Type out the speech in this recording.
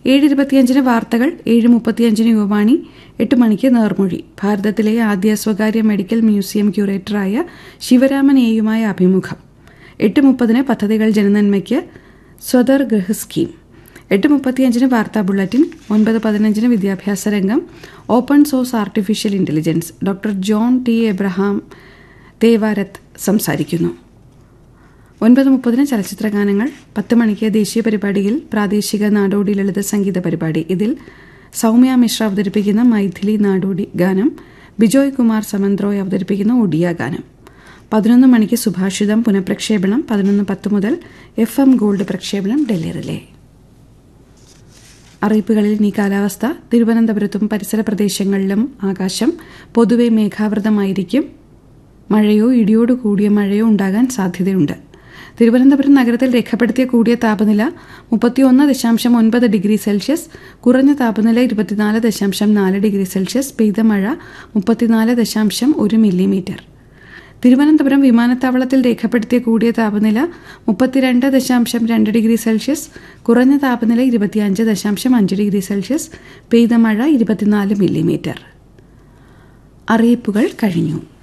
ഏഴ് ഇരുപത്തിയഞ്ചിന് വാർത്തകൾ ഏഴ് മുപ്പത്തിയഞ്ചിന് യുവവാണി എട്ട് മണിക്ക് നേർമൊഴി ഭാരതത്തിലെ ആദ്യ സ്വകാര്യ മെഡിക്കൽ മ്യൂസിയം ക്യൂറേറ്ററായ ശിവരാമൻ എയുമായ അഭിമുഖം എട്ട് മുപ്പതിന് പദ്ധതികൾ ജനനന്മയ്ക്ക് സ്വദർ ഗൃഹ സ്കീം എട്ട് മുപ്പത്തിയഞ്ചിന് വാർത്താ ബുള്ളറ്റിൻ ഒൻപത് പതിനഞ്ചിന് വിദ്യാഭ്യാസ രംഗം open source artificial intelligence doctor John T Abraham Devarath സംസാരിക്കുന്നു ഒൻപത് മുപ്പതിന് ചലച്ചിത്ര ഗാനങ്ങൾ പത്ത് മണിക്ക് ദേശീയ പരിപാടിയിൽ പ്രാദേശിക നാടോടി ലളിത സംഗീത പരിപാടി ഇതിൽ സൗമ്യ മിശ്ര അവതരിപ്പിക്കുന്ന മൈഥിലി നാടോടി ഗാനം ബിജോയ് കുമാർ സമന്ത്രോയ് അവതരിപ്പിക്കുന്ന ഒഡിയ ഗാനം പതിനൊന്ന് മണിക്ക് സുഭാഷിതം പുനഃപ്രക്ഷേപണം പതിനൊന്ന് പത്ത് മുതൽ എഫ് എം ഗോൾഡ് പ്രക്ഷേപണം ഡൽഹി റിലേ അറിയിപ്പുകളിൽ ഇനി കാലാവസ്ഥ തിരുവനന്തപുരത്തും പരിസര പ്രദേശങ്ങളിലും ആകാശം പൊതുവെ മേഘാവൃതമായിരിക്കും മഴയോ ഇടിയോട് കൂടിയ മഴയോ ഉണ്ടാകാൻ സാധ്യതയുണ്ട് തിരുവനന്തപുരം നഗരത്തിൽ രേഖപ്പെടുത്തിയ കൂടിയ താപനില മുപ്പത്തിയൊന്ന് ദശാംശം ഒൻപത് ഡിഗ്രി സെൽഷ്യസ് കുറഞ്ഞ താപനില ഇരുപത്തിനാല് ദശാംശം നാല് ഡിഗ്രി സെൽഷ്യസ് പെയ്ത മഴ മുപ്പത്തിനാല് ദശാംശം ഒരു മില്ലിമീറ്റർ തിരുവനന്തപുരം വിമാനത്താവളത്തിൽ രേഖപ്പെടുത്തിയ കൂടിയ താപനില മുപ്പത്തിരണ്ട് ദശാംശം രണ്ട് ഡിഗ്രി സെൽഷ്യസ് കുറഞ്ഞ താപനില ഇരുപത്തിയഞ്ച് ദശാംശം അഞ്ച് ഡിഗ്രി സെൽഷ്യസ് പെയ്ത മഴ ഇരുപത്തിനാല് മില്ലിമീറ്റർ അറിയിപ്പുകൾ കഴിഞ്ഞു